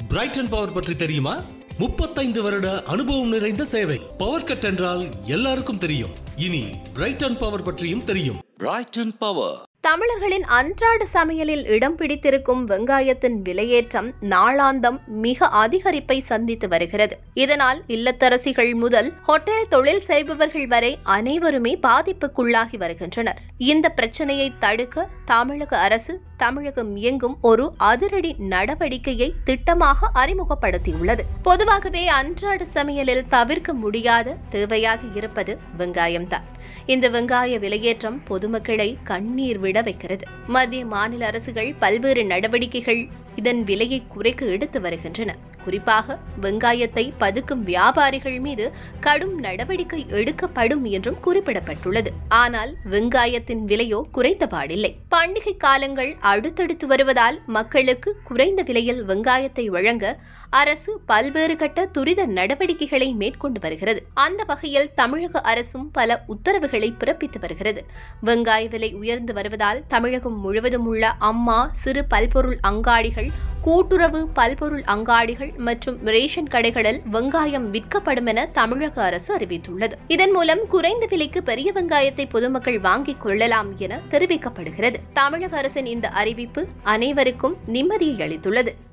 Brayton power பற்றி தெரியுமா முப்பத்தைந்து வருட அனுபவம் நிறைந்த சேவை பவர் கட் என்றால் எல்லாருக்கும் தெரியும் இனி பிரைட்டன் பவர் பற்றியும் தெரியும் Brighton Power. தமிழர்களின் அன்றாட சமையலில் இடம் பிடித்திருக்கும் வெங்காயத்தின் விலையேற்றம் நாளாந்தம் மிக அதிகரிப்பை சந்தித்து வருகிறது இதனால் இல்லத்தரசிகள் முதல் ஹோட்டல் தொழில் செய்பவர்கள் வரை அனைவருமே பாதிப்புக்குள்ளாகி வருகின்றனர் இந்த பிரச்சனையை தடுக்க தமிழக அரசு தமிழகம் இயங்கும் ஒரு அதிரடி நடவடிக்கையை திட்டமாக அறிமுகப்படுத்தியுள்ளது பொதுவாகவே அன்றாட சமையலில் தவிர்க்க முடியாத தேவையாக இருப்பது வெங்காயம்தான் இந்த வெங்காய விலையேற்றம் பொதுமக்களை கண்ணீர் விட வைக்கிறது மத்திய மாநில அரசுகள் பல்வேறு நடவடிக்கைகள் இதன் விலையை குறைக்க எடுத்து வருகின்றன குறிப்பாக வெங்காயத்தை பதுக்கும் வியாபாரிகள் மீது கடும் நடவடிக்கை எடுக்கப்படும் என்றும் குறிப்பிடப்பட்டுள்ளது ஆனால் வெங்காயத்தின் விலையோ குறைந்த பாடில்லை பண்டிகை காலங்கள் அடுத்தடுத்து வருவதால் மக்களுக்கு குறைந்த விலையில் வெங்காயத்தை வழங்க அரசு பல்வேறு கட்ட துரித நடவடிக்கைகளை மேற்கொண்டு வருகிறது அந்த வகையில் தமிழக அரசும் பல உத்தரவுகளை பிறப்பித்து வருகிறது வெங்காய விலை உயர்ந்து வருவதால் தமிழகம் முழுவதும் உள்ள அம்மா சிறு பல்பொருள் அங்காடிகள் கூட்டுறவு பல்பொருள் அங்காடிகள் மற்றும் ரேஷன் கடைகளில் வெங்காயம் விற்கப்படும் என தமிழக அரசு அறிவித்துள்ளது இதன் மூலம் குறைந்த விலைக்கு பெரிய வெங்காயத்தை பொதுமக்கள் வாங்கிக் கொள்ளலாம் என தெரிவிக்கப்படுகிறது தமிழக அரசின் இந்த அறிவிப்பு அனைவருக்கும் நிம்மதியை அளித்துள்ளது